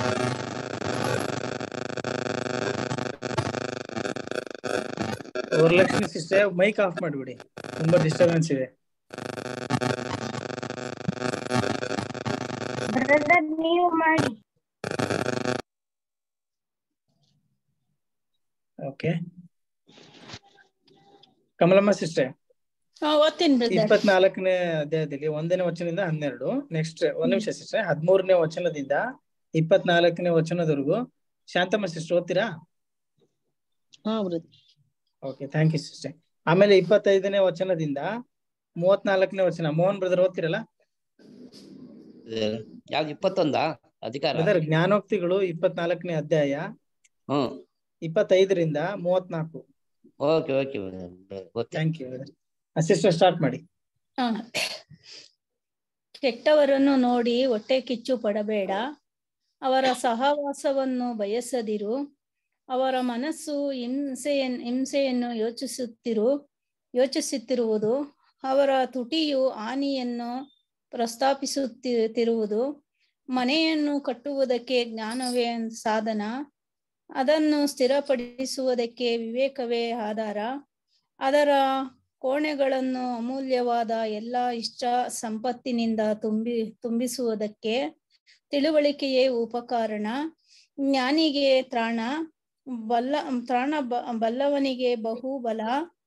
ವರಲಕ್ಷ್ಮಿ ಸಿಸ್ಟರ್ ಮೈಕ್ ಆಫ್ ಮಾಡ್ಬಿಡಿ ತುಂಬಾ ಡಿಸ್ಟರ್ಬೆನ್ಸ್ ಇದೆ ನೀವು ಮಾಡಿ ಓಕೆ ಕಮಲಮ್ಮ ಸಿಸ್ಟರ್ ಹಾ ಓದ್ತೀನಿ ಬ್ರದರ್ ಇಪ್ಪತ್ನಾಲ್ಕನೇ ಅಧ್ಯಾಯದಲ್ಲಿ ಒಂದನೇ ವಚನದಿಂದ ಹನ್ನೆರಡು ನೆಕ್ಸ್ಟ್ ಒಂದ್ ನಿಮಿಷ ಸಿಸ್ಟರ್ ಹದಿಮೂರನೇ ವಚನದಿಂದ ಇಪ್ಪತ್ನಾಲ್ಕನೇ ವಚನದವರೆಗೂ ಶಾಂತಮ್ಮ ಸಿಸ್ಟರ್ ಓದ್ತೀರಾ ಹಾ brother okay thank you sister ಆಮೇಲೆ ಇಪ್ಪತ್ತೈದನೇ ವಚನದಿಂದ ಮೂವತ್ನಾಲ್ಕನೇ ವಚನ ಮೋಹನ್ ಬ್ರದರ್ ಓದ್ತಿರಲ್ಲ ಯಾವ್ದು ಇಪ್ಪತ್ತೊಂದಾ ಅಧಿಕಾರ ಬ್ರದರ್ ಜ್ಞಾನೋಕ್ತಿಗಳು ಇಪ್ಪತ್ನಾಲ್ಕನೇ ಅಧ್ಯಾಯ ಹ್ಮ್ ಇಪ್ಪತ್ತೈದರಿಂದ ಮೂವತ್ನಾಲ್ಕು ಓಕೆ ಓಕೆ ಗೊತ್ತಾಯ್ತು thank you brother sister start ಮಾಡಿ ಹಾ. ಕೆಟ್ಟವರನ್ನು ನೋಡಿ ಹೊಟ್ಟೆ ಕಿಚ್ಚು ಪಡಬೇಡ ಅವರ ಸಹವಾಸವನ್ನು ಬಯಸದಿರು ಅವರ ಮನಸ್ಸು ಹಿಂಸೆಯನ್ ಹಿಂಸೆಯನ್ನು ಯೋಚಿಸುತ್ತಿರು ಯೋಚಿಸುತ್ತಿರುವುದು ಅವರ ತುಟಿಯು ಹಾನಿಯನ್ನು ಪ್ರಸ್ತಾಪಿಸುತ್ತಿರುವುದು ಮನೆಯನ್ನು ಕಟ್ಟುವುದಕ್ಕೆ ಜ್ಞಾನವೇ ಸಾಧನ ಅದನ್ನು ಸ್ಥಿರಪಡಿಸುವುದಕ್ಕೆ ವಿವೇಕವೇ ಆಧಾರ ಅದರ ಕೋಣೆಗಳನ್ನು ಅಮೂಲ್ಯವಾದ ಎಲ್ಲ ಇಷ್ಟ ಸಂಪತ್ತಿನಿಂದ ತುಂಬಿ ತುಂಬಿಸುವುದಕ್ಕೆ ತಿಳುವಳಿಕೆಯೇ ಉಪಕರಣ ಜ್ಞಾನಿಗೆ ತ್ರಾಣ ಬಲ್ಲ ತ್ರಾಣ ಬ ಬಲ್ಲವನಿಗೆ ಬಹುಬಲ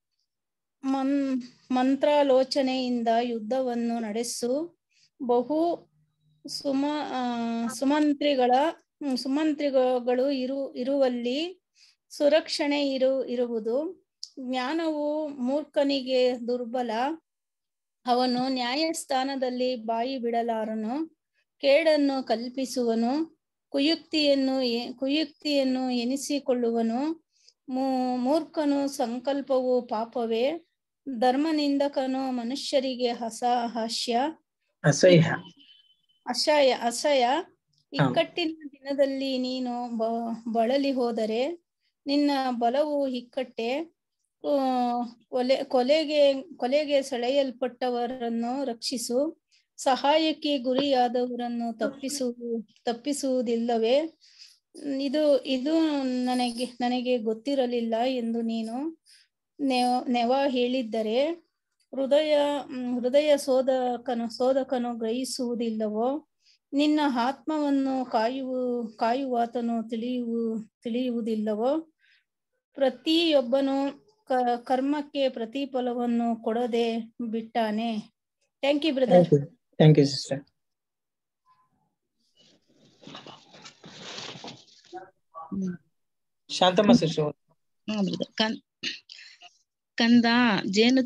ಮನ್ ಮಂತ್ರಾಲೋಚನೆಯಿಂದ ಯುದ್ಧವನ್ನು ನಡೆಸು ಬಹು ಸುಮ ಆ, ಸುಮಂತ್ರಿಗಳ ಹ್ಮ್, ಸುಮಂತ್ರಿಗಳು ಇರು ಇರುವಲ್ಲಿ ಸುರಕ್ಷಣೆ ಇರು ಇರುವುದು ಜ್ಞಾನವು ಮೂರ್ಖನಿಗೆ ದುರ್ಬಲ ಅವನು ನ್ಯಾಯಸ್ಥಾನದಲ್ಲಿ ಬಾಯಿ ಬಿಡಲಾರನು ಕೇಡನ್ನು ಕಲ್ಪಿಸುವನು ಕುಯುಕ್ತಿಯನ್ನು ಎ- ಕುಯುಕ್ತಿಯನ್ನು ಎನಿಸಿಕೊಳ್ಳುವನು ಮೂ- ಮೂರ್ಖನು ಸಂಕಲ್ಪವು ಪಾಪವೇ ಧರ್ಮನಿಂದಕನು ಮನುಷ್ಯರಿಗೆ ಹಸಹಾಸ್ಯ ಅಸಹ್ಯ ಅಸಹ್ಯ ಅಸಹ್ಯ ಇಕ್ಕಟ್ಟಿನ ದಿನದಲ್ಲಿ ನೀನು ಬ- ಬಳಲಿ ಹೋದರೆ ನಿನ್ನ ಬಲವು ಇಕ್ಕಟ್ಟೆ ಆ, ಕೊಲೆ ಕೊಲೆಗೆ ಕೊಲೆಗೆ ಸೆಳೆಯಲ್ಪಟ್ಟವರನ್ನು ರಕ್ಷಿಸು ಸಹಾಯಕ್ಕೆ ಗುರಿಯಾದವರನ್ನು ತಪ್ಪಿಸು ತಪ್ಪಿಸುವುದಿಲ್ಲವೇ ಇದು ಇದು ನನಗೆ ನನಗೆ ಗೊತ್ತಿರಲಿಲ್ಲ ಎಂದು ನೀನು ನೆವ ನೆವ ಹೇಳಿದ್ದರೆ ಹೃದಯ ಮ್, ಹೃದಯ ಶೋಧಕನು ಶೋಧಕನು ಗ್ರಹಿಸುವುದಿಲ್ಲವೋ ನಿನ್ನ ಆತ್ಮವನ್ನು ಕಾಯುವು ಕಾಯುವಾತನು ತಿಳಿಯುವು ತಿಳಿಯುವುದಿಲ್ಲವೋ ಪ್ರತಿಯೊಬ್ಬನು ಕ- ಕರ್ಮಕ್ಕೆ ಪ್ರತಿಫಲವನ್ನು ಕೊಡದೆ ಬಿಟ್ಟಾನೆ thank you brother thank you thank you sister ಹ್ಮ್. ಶಾಂತಮ್ಮ ಸಿಸ್ಟರ್ ಹಾ brother. ಕನ್ ಕಂದ ಜೇನು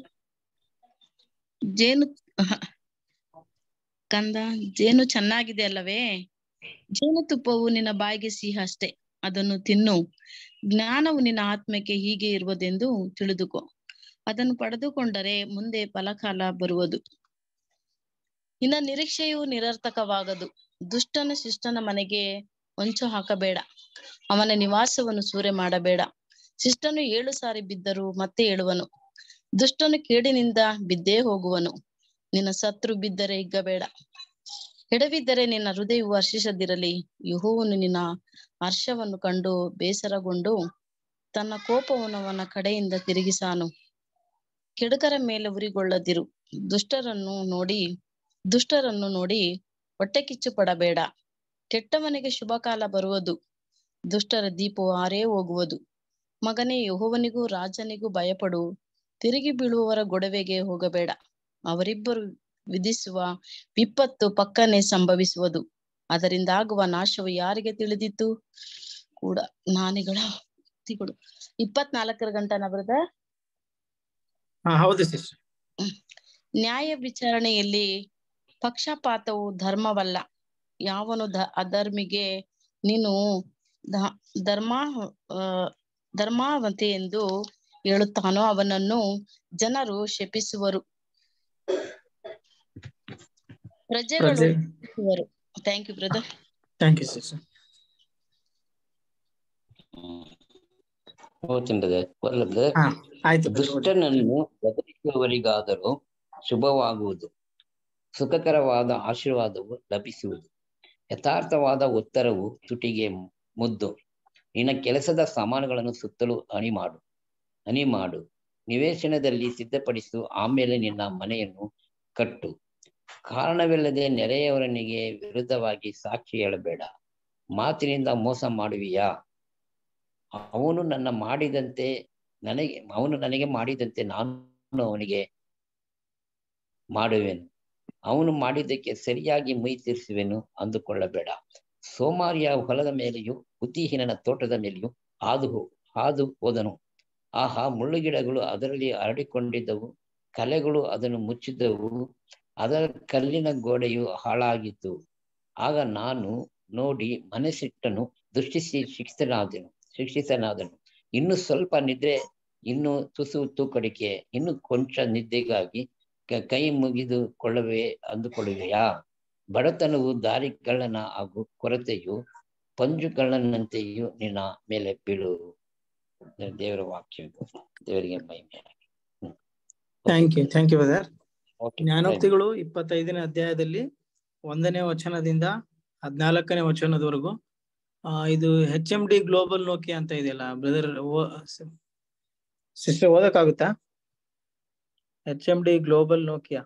ಜೇನು ಅಹ. ಕಂದ ಜೇನು ಚೆನ್ನಾಗಿದೆ ಅಲ್ಲವೇ ಜೇನುತುಪ್ಪವು ನಿನ್ನ ಬಾಯಿಗೆ ಸಿಹಿ ಅಷ್ಟೇ ಅದನ್ನು ತಿನ್ನು ಜ್ಞಾನವು ನಿನ್ನ ಆತ್ಮಕ್ಕೆ ಹೀಗೆ ಇರುವುದೆಂದು ತಿಳಿದುಕೋ ಅದನ್ನು ಪಡೆದುಕೊಂಡರೆ ಮುಂದೆ ಫಲಕಾಲ ಬರುವುದು ನಿನ್ನ ನಿರೀಕ್ಷೆಯು ನಿರರ್ಥಕವಾಗದು ದುಷ್ಟನ ಶಿಷ್ಟನ ಮನೆಗೆ ಹೊಂಚು ಹಾಕಬೇಡ ಅವನ ನಿವಾಸವನ್ನು ಸೂರೆ ಮಾಡಬೇಡ ಶಿಷ್ಟನು ಏಳು ಸಾರಿ ಬಿದ್ದರೂ ಮತ್ತೆ ಏಳುವನು ದುಷ್ಟನು ಕೇಡಿನಿಂದ ಬಿದ್ದೇ ಹೋಗುವನು ನಿನ್ನ ಶತ್ರು ಬಿದ್ದರೆ ಹಿಗ್ಗಬೇಡ ಎಡವಿದ್ದರೆ ನಿನ್ನ ಹೃದಯವು ಹರ್ಷಿಸದಿರಲಿ ಯೆಹೋವನು ನಿನ್ನ ಹರ್ಷವನ್ನು ಕಂಡು ಬೇಸರಗೊಂಡು ತನ್ನ ಕೋಪವನ್ನು ಅವನ ಕಡೆಯಿಂದ ತಿರುಗಿಸಾನು ಕೆಡುಕರ ಮೇಲೆ ಉರಿಗೊಳ್ಳದಿರು ದುಷ್ಟರನ್ನು ನೋಡಿ ದುಷ್ಟರನ್ನು ನೋಡಿ ಹೊಟ್ಟೆ ಕಿಚ್ಚು ಪಡಬೇಡ ಕೆಟ್ಟವನಿಗೆ ಶುಭ ಕಾಲ ಬರುವುದು ದುಷ್ಟರ ದೀಪವು ಆರೇ ಹೋಗುವುದು ಮಗನೇ ಯೆಹೋವನಿಗೂ ರಾಜನಿಗೂ ಭಯಪಡು ತಿರುಗಿ ಬೀಳುವವರ ಗೊಡವೆಗೆ ಹೋಗಬೇಡ ಅವರಿಬ್ಬರು ವಿಧಿಸುವ ವಿಪತ್ತು ಪಕ್ಕನೆ ಸಂಭವಿಸುವುದು ಅದರಿಂದ ಆಗುವ ನಾಶವು ಯಾರಿಗೆ ತಿಳಿದಿತ್ತು ಕೂಡ ನಾನಿಗಳ ತಿಗಳು ಇಪ್ಪತ್ನಾಲ್ಕರ ಗಂಟನ ಬ್ರದರ್ ಹಾ ಹೌದು ಸಿಸ್ಟರ್ ನ್ಯಾಯ ವಿಚಾರಣೆಯಲ್ಲಿ ಪಕ್ಷಪಾತವು ಧರ್ಮವಲ್ಲ ಯಾವನು ಧ ಅಧರ್ಮಿಗೆ ನೀನು ಧ- ಧರ್ಮ ಆ, ಧರ್ಮಾವತೆ ಎಂದು ಹೇಳುತ್ತಾನೋ ಅವನನ್ನು ಜನರು ಶಪಿಸುವರು ಪ್ರಜೆಗಳು ಪ್ರಜೆ ಶಪಿಸುವರು thank you brother thank you sister ಓದ್ತೀನಿ brother. ಓದ್ಲ brother? ಹಾ ಆಯ್ತು brother, ಓದಿ. ದುಷ್ಟನನ್ನು ಬದಲಿಸುವವರಿಗಾದರೂ ಶುಭವಾಗುವುದು ಸುಖಕರವಾದ ಆಶೀರ್ವಾದವು ಲಭಿಸುವುದು ಯಥಾರ್ಥವಾದ ಉತ್ತರವು ತುಟಿಗೆ ಮುದ್ದು ನಿನ್ನ ಕೆಲಸದ ಸಾಮಾನುಗಳನ್ನು ಸುತ್ತಲೂ ಅಣಿ ಮಾಡು ಅಣಿ ಮಾಡು ನಿವೇಶನದಲ್ಲಿ ಸಿದ್ಧಪಡಿಸು ಆಮೇಲೆ ನಿನ್ನ ಮನೆಯನ್ನು ಕಟ್ಟು ಕಾರಣವಿಲ್ಲದೆ ನೆರೆಯವರನಿಗೆ ವಿರುದ್ಧವಾಗಿ ಸಾಕ್ಷಿ ಹೇಳಬೇಡ ಮಾತಿನಿಂದ ಮೋಸ ಮಾಡುವಿಯಾ ಅವನು ನನ್ನ ಮಾಡಿದಂತೆ ನನಗೆ ಅವನು ನನಗೆ ಮಾಡಿದಂತೆ ನಾನು ಅವನಿಗೆ ಮಾಡುವೆನು ಅವನು ಮಾಡಿದ್ದಕ್ಕೆ ಸರಿಯಾಗಿ ಮೈ ತೀರಿಸುವೆನು ಅಂದುಕೊಳ್ಳಬೇಡ ಸೋಮಾರಿಯ ಹೊಲದ ಮೇಲೆಯೂ ಬುದ್ಧಿಹೀನನ ತೋಟದ ಮೇಲೆಯೂ ಹಾದು ಹೋ- ಹಾದು ಹೋದನು ಆಹಾ ಮುಳ್ಳುಗಿಡಗಳು ಅದರಲ್ಲಿ ಹರಡಿಕೊಂಡಿದ್ದವು ಕಲೆಗಳು ಅದನ್ನು ಮುಚ್ಚಿದ್ದವು ಅದರ ಕಲ್ಲಿನ ಗೋಡೆಯು ಹಾಳಾಗಿತ್ತು ಆಗ ನಾನು ನೋಡಿ ಮನಸ್ಸಿಟ್ಟನು ದೃಷ್ಟಿಸಿ ಶಿಕ್ಷಿತನಾದೆನು ಶಿಕ್ಷಿತನಾದನು ಇನ್ನು ಸ್ವಲ್ಪ ನಿದ್ರೆ ಇನ್ನು ತುಸು ತೂಕಡಿಕೆ ಇನ್ನು ಕೊಂಚ ನಿದ್ದೆಗಾಗಿ ಕ- ಕೈ ಮುಗಿದು ಕೊಳ್ಳುವೆ ಅಂದುಕೊಳ್ಳುವೆಯಾ ಬಡತನವು ದಾರಿಗಳ್ಳನ ಹಾಗೂ ಕೊರತೆಯು ಪಂಜುಗಳ್ಳನಂತೆಯೂ ನಿನ್ನ ಮೇಲೆ ಬೀಳು ದೇವರ ವಾಕ್ಯ ಇದು. ದೇವರಿಗೆ ಮಹಿಮೆ thank you thank you brother Okay, ಜ್ಞಾನೋಕ್ತಿಗಳು ಇಪ್ಪತ್ತೈದನೇ ಅಧ್ಯಾಯದಲ್ಲಿ ಒಂದನೇ ವಚನದಿಂದ ಹದ್ನಾಲ್ಕನೇ ವಚನದವರೆಗೂ ಆ ಇದು ಹೆಚ್ ಎಂ ಡಿ ಗ್ಲೋಬಲ್ ನೋಕಿ ಅಂತ ಇದೆಯಲ್ಲ ಬ್ರದರ್ ಸಿಸ್ಟರ್ ಓದಕ್ಕಾಗುತ್ತಾ H M D global Nokia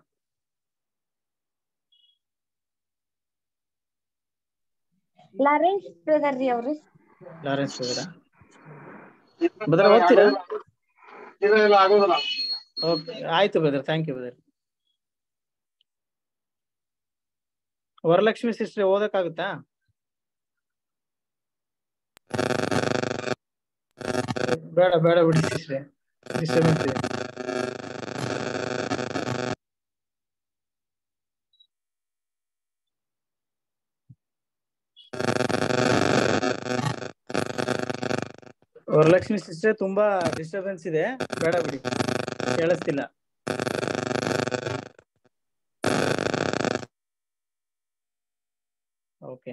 Lawrence brother ರೀ ಅವ್ರು ಲಾರೆನ್ಸ್ ಬ್ರದರ ಬ್ರದರ್ ಓದ್ತೀರಾ ಇಲ್ಲ ಇಲ್ಲ ಆಗೋದಿಲ್ಲ ಓಕೆ ಆಯ್ತು brother thank you brother Varalakshmi sister ಓದಕ್ಕಾಗುತ್ತಾ ಬೇಡ ಬೇಡ ಬಿಡಿ ಸಿಸ್ಟರ್ ಡಿಸ್ಟರ್ಬೆನ್ಸ್ ಇದೆ ವರಲಕ್ಷ್ಮಿ ಸಿಸ್ಟರ್ ತುಂಬಾ ಡಿಸ್ಟರ್ಬೆನ್ಸ್ ಇದೆ ಬೇಡ ಬಿಡಿ ಕೇಳಿಸ್ತಿಲ್ಲ ಓಕೆ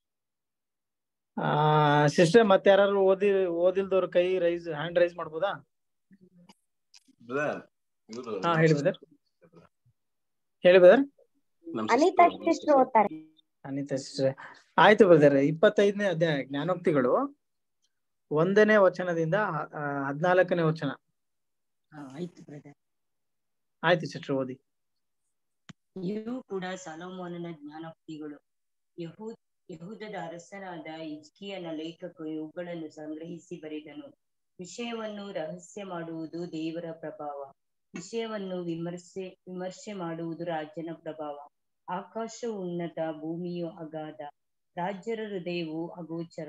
ಆ ಸಿಸ್ಟರ್ ಮತ್ತೆ ಯಾರು ಓದಿ ಓದಿಲ್ದವ್ರ ಕೈ ರೈಸ್ ಹ್ಯಾಂಡ್ ರೈಸ್ ಮಾಡ್ಬೋದಾ ಬ್ರದರ್ ಇವರು ಹಾ ಹೇಳಿ ಬ್ರದರ್ ಹೇಳಿ ಬ್ರದರ್ ಅನಿತಾ ಸಿಸ್ಟರ್ ಓದ್ತಾರೆ ಅನಿತಾ ಸಿಸ್ಟರ್ ಆಯ್ತು ಬ್ರದರ್ ಇಪ್ಪತ್ತೈದನೇ ಅಧ್ಯಾಯ ಜ್ಞಾನೋಕ್ತಿಗಳು ಒಂದನೇ ವಚನದಿಂದ ಹ- ಆ, ಹದ್ನಾಲ್ಕನೇ ವಚನ ಆಯ್ತು ಬ್ರದರ್ ಆಯ್ತು ಸಿಸ್ಟರ್ ಓದಿ ಇವು ಕೂಡ ಸಲೋಮೋನನ ಜ್ಞಾನೋಕ್ತಿಗಳು ಯಹೂ ಯಹೂದದ ಅರಸನಾದ ಇಜ್ಕಿಯನ ಲೇಖಕರು ಇವುಗಳನ್ನು ಸಂಗ್ರಹಿಸಿ ಬರೆದನು ವಿಷಯವನ್ನು ರಹಸ್ಯ ಮಾಡುವುದು ದೇವರ ಪ್ರಭಾವ ವಿಷಯವನ್ನು ವಿಮರ್ಶೆ ವಿಮರ್ಶೆ ಮಾಡುವುದು ರಾಜನ ಪ್ರಭಾವ ಆಕಾಶವು ಉನ್ನತ ಭೂಮಿಯು ಅಗಾಧ ರಾಜ್ಯರ ಹೃದಯವು ಅಗೋಚರ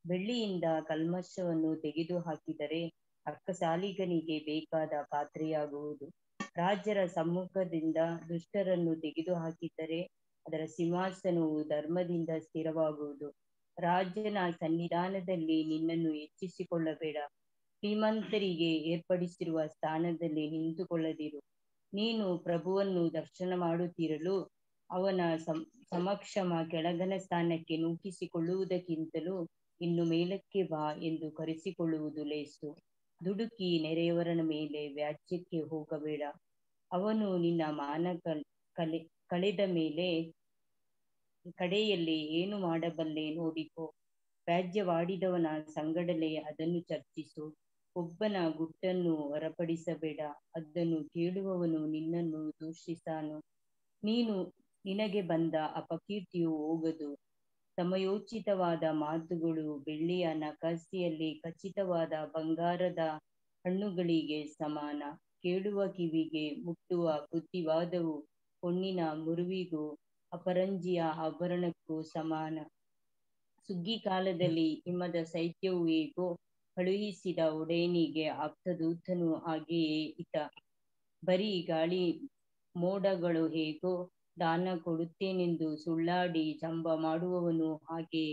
ಬೆಳ್ಳಿಯಿಂದ ಕಲ್ಮಶವನ್ನು ತೆಗೆದು ಹಾಕಿದರೆ ಅಕ್ಕಸಾಲಿಗನಿಗೆ ಬೇಕಾದ ಪಾತ್ರೆಯಾಗುವುದು ರಾಜರ ಸಮ್ಮುಖದಿಂದ ದುಷ್ಟರನ್ನು ತೆಗೆದು ಹಾಕಿದರೆ ಅದರ ಸಿಂಹಾಸನವು ಧರ್ಮದಿಂದ ಸ್ಥಿರವಾಗುವುದು ರಾಜನ ಸನ್ನಿಧಾನದಲ್ಲಿ ನಿನ್ನನ್ನು ಹೆಚ್ಚಿಸಿಕೊಳ್ಳಬೇಡ ಶ್ರೀಮಂತರಿಗೆ ಏರ್ಪಡಿಸಿರುವ ಸ್ಥಾನದಲ್ಲಿ ನಿಂತುಕೊಳ್ಳದಿರು ನೀನು ಪ್ರಭುವನ್ನು ದರ್ಶನ ಮಾಡುತ್ತಿರಲು ಅವನ ಸಂ ಸಮಕ್ಷಮ ಕೆಳಗನ ಸ್ಥಾನಕ್ಕೆ ನೂಕಿಸಿಕೊಳ್ಳುವುದಕ್ಕಿಂತಲೂ ಇನ್ನು ಮೇಲಕ್ಕೆ ಬಾ ಎಂದು ಕರೆಸಿಕೊಳ್ಳುವುದು ಲೇಸು ದುಡುಕಿ ನೆರೆಯವರನ ಮೇಲೆ ವ್ಯಾಜ್ಯಕ್ಕೆ ಹೋಗಬೇಡ ಅವನು ನಿನ್ನ ಮಾನ ಕಲ್ ಕಲೆ ಕಳೆದ ಮೇಲೆ ಕಡೆಯಲ್ಲಿ ಏನು ಮಾಡಬಲ್ಲೆ ನೋಡಿಕೋ ವ್ಯಾಜ್ಯವಾಡಿದವನ ಸಂಗಡಲೇ ಅದನ್ನು ಚರ್ಚಿಸು ಒಬ್ಬನ ಗುಟ್ಟನ್ನು ಹೊರಪಡಿಸಬೇಡ ಅದನ್ನು ಕೇಳುವವನು ನಿನ್ನನ್ನು ದೂಷಿಸಾನು ನೀನು ನಿನಗೆ ಬಂದ ಅಪಕೀರ್ತಿಯು ಹೋಗದು ಸಮಯೋಚಿತವಾದ ಮಾತುಗಳು ಬೆಳ್ಳಿಯ ನಕಾಸಿಯಲ್ಲಿ ಖಚಿತವಾದ ಬಂಗಾರದ ಹಣ್ಣುಗಳಿಗೆ ಸಮಾನ ಕೇಳುವ ಕಿವಿಗೆ ಮುಟ್ಟುವ ಬುದ್ಧಿವಾದವು ಹೊನ್ನಿನ ಮುರುವಿಗೂ ಅಪರಂಜಿಯ ಆಭರಣಕ್ಕೂ ಸಮಾನ ಸುಗ್ಗಿ ಕಾಲದಲ್ಲಿ ಹಿಮದ ಶೈತ್ಯವು ಹೇಗೋ ಕಳುಹಿಸಿದ ಒಡೆಯನಿಗೆ ಆಪ್ತದೂತನು ಹಾಗೆಯೇ ಇತ ಬರೀ ಗಾಳಿ ಮೋಡಗಳು ಹೇಗೋ ದಾನ ಕೊಡುತ್ತೇನೆಂದು ಸುಳ್ಳಾಡಿ ಜಂಬ ಮಾಡುವವನು ಹಾಗೆ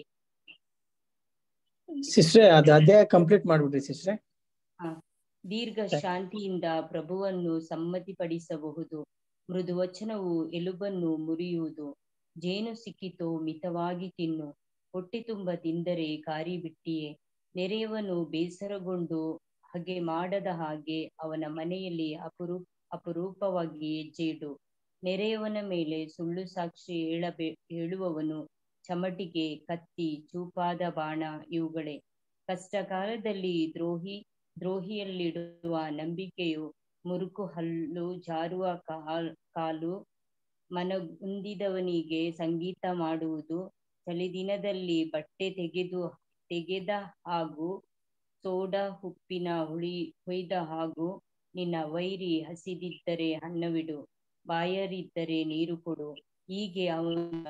ಸಿಸ್ಟ್ರೆ ಅದು ಅಧ್ಯಾಯ ಕಂಪ್ಲೀಟ್ ಮಾಡ್ಬಿಡ್ರಿ ಸಿಸ್ಟ್ರೆ ಆ, ದೀರ್ಘ ಶಾಂತಿಯಿಂದ ಪ್ರಭುವನ್ನು ಸಮ್ಮತಿಪಡಿಸಬಹುದು ಮೃದು ವಚನವು ಎಲುಬನ್ನು ಮುರಿಯುವುದು ಜೇನು ಸಿಕ್ಕಿತೋ ಮಿತವಾಗಿ ತಿನ್ನು ಹೊಟ್ಟೆ ತುಂಬ ತಿಂದರೆ ಕಾರಿ ಬಿಟ್ಟಿಯೇ ನೆರೆಯವನು ಬೇಸರಗೊಂಡು ಹಾಗೆ ಮಾಡದ ಹಾಗೆ ಅವನ ಮನೆಯಲ್ಲಿ ಅಪರೂ ಅಪರೂಪವಾಗಿ ಹೆಜ್ಜೆ ಇಡು ನೆರೆಯವನ ಮೇಲೆ ಸುಳ್ಳು ಸಾಕ್ಷಿ ಹೇಳಬೇ ಹೇಳುವವನು ಚಮಟಿಗೆ ಕತ್ತಿ ಚೂಪಾದ ಬಾಣ ಇವುಗಳೇ ಕಷ್ಟ ಕಾಲದಲ್ಲಿ ದ್ರೋಹಿ ದ್ರೋಹಿಯಲ್ಲಿಡುವ ನಂಬಿಕೆಯು ಮುರುಕು ಹಲ್ಲು ಜಾರುವ ಕಾಲ್ ಕಾಲು ಮನಗುಂದಿದವನಿಗೆ ಸಂಗೀತ ಮಾಡುವುದು ಚಳಿದಿನದಲ್ಲಿ ಬಟ್ಟೆ ತೆಗೆದು ತೆಗೆದ ಹಾಗೂ ಸೋಡಾ ಉಪ್ಪಿನ ಹುಳಿ ಹೊಯ್ದ ಹಾಗೂ ನಿನ್ನ ವೈರಿ ಹಸಿದಿದ್ದರೆ ಅನ್ನವಿಡು ಬಾಯರಿದ್ದರೆ ನೀರು ಕೊಡು ಹೀಗೆ ಅವನ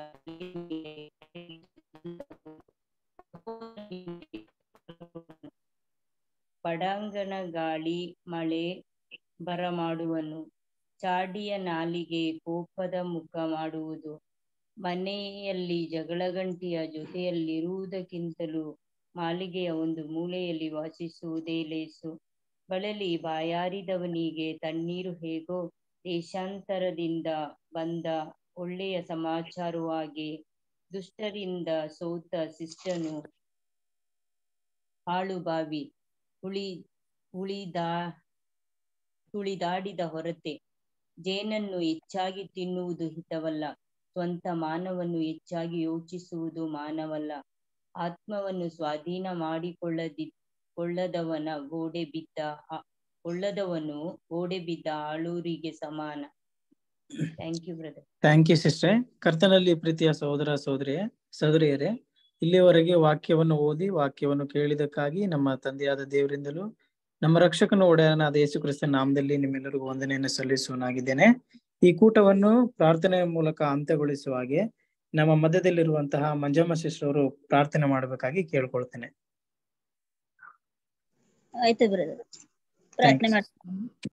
ಪಡಾಂಗಣ ಗಾಳಿ ಮಳೆ ಬರಮಾಡುವನು ಚಾಡಿಯ ನಾಲಿಗೆ ಕೋಪದ ಮುಖ ಮಾಡುವುದು ಮನೆಯಲ್ಲಿ ಜಗಳಗಂಟಿಯ ಜೊತೆಯಲ್ಲಿರುವುದಕ್ಕಿಂತಲೂ ಮಾಳಿಗೆಯ ಒಂದು ಮೂಲೆಯಲ್ಲಿ ವಾಸಿಸುವುದೇ ಲೇಸು ಬಳಲಿ ಬಾಯಾರಿದವನಿಗೆ ತಣ್ಣೀರು ಹೇಗೋ ದೇಶಾಂತರದಿಂದ ಬಂದ ಒಳ್ಳೆಯ ಸಮಾಚಾರವು ಹಾಗೆ ದುಷ್ಟರಿಂದ ಸೋತ ಶಿಷ್ಟನು ಹಾಳು ಬಾವಿ ಉಳಿ ಉಳಿದಾ ತುಳಿದಾಡಿದ ಹೊರತೆ ಜೇನನ್ನು ಹೆಚ್ಚಾಗಿ ತಿನ್ನುವುದು ಹಿತವಲ್ಲ ಸ್ವಂತ ಮಾನವನ್ನು ಹೆಚ್ಚಾಗಿ ಯೋಚಿಸುವುದು ಮಾನವಲ್ಲ ಆತ್ಮವನ್ನು ಸ್ವಾಧೀನ ಮಾಡಿಕೊಳ್ಳದಿ ಕೊಳ್ಳದವನ ಗೋಡೆ ಬಿದ್ದ ಆ- ಕೊಳ್ಳದವನು ಗೋಡೆ ಬಿದ್ದ ಆಳೂರಿಗೆ ಸಮಾನ thank you brother thank you sister ಕರ್ತನಲ್ಲಿ ಪ್ರೀತಿಯ ಸಹೋದರ ಸಹೋದರಿಯೇ ಸಹೋದರಿಯರೇ ಇಲ್ಲಿಯವರೆಗೆ ವಾಕ್ಯವನ್ನು ಓದಿ ವಾಕ್ಯವನ್ನು ಕೇಳಿದಕ್ಕಾಗಿ ನಮ್ಮ ತಂದೆಯಾದ ದೇವರಿಂದಲೂ ನಮ್ಮ ರಕ್ಷಕನ ಒಡೆಯನಾದ ಯೇಸು ಕ್ರಿಸ್ತನ ನಾಮದಲ್ಲಿ ನಿಮ್ಮೆಲ್ಲರಿಗೂ ವಂದನೆಯನ್ನು ಸಲ್ಲಿಸುವನಾಗಿದ್ದೇನೆ ಈ ಕೂಟವನ್ನು ಪ್ರಾರ್ಥನೆಯ ಮೂಲಕ ಅಂತ್ಯಗೊಳಿಸುವ ಹಾಗೆ ನಮ್ಮ ಮಧ್ಯದಲ್ಲಿರುವಂತಹ ಮಂಜಮ್ಮ ಸಿಸ್ಟರ್ ಅವರು ಪ್ರಾರ್ಥನೆ ಮಾಡಬೇಕಾಗಿ ಕೇಳ್ಕೊಳ್ತೇನೆ ಆಯ್ತು ಬ್ರದರ್ ಪ್ರಾರ್ಥನೆ ಮಾಡ್ತೀನಿ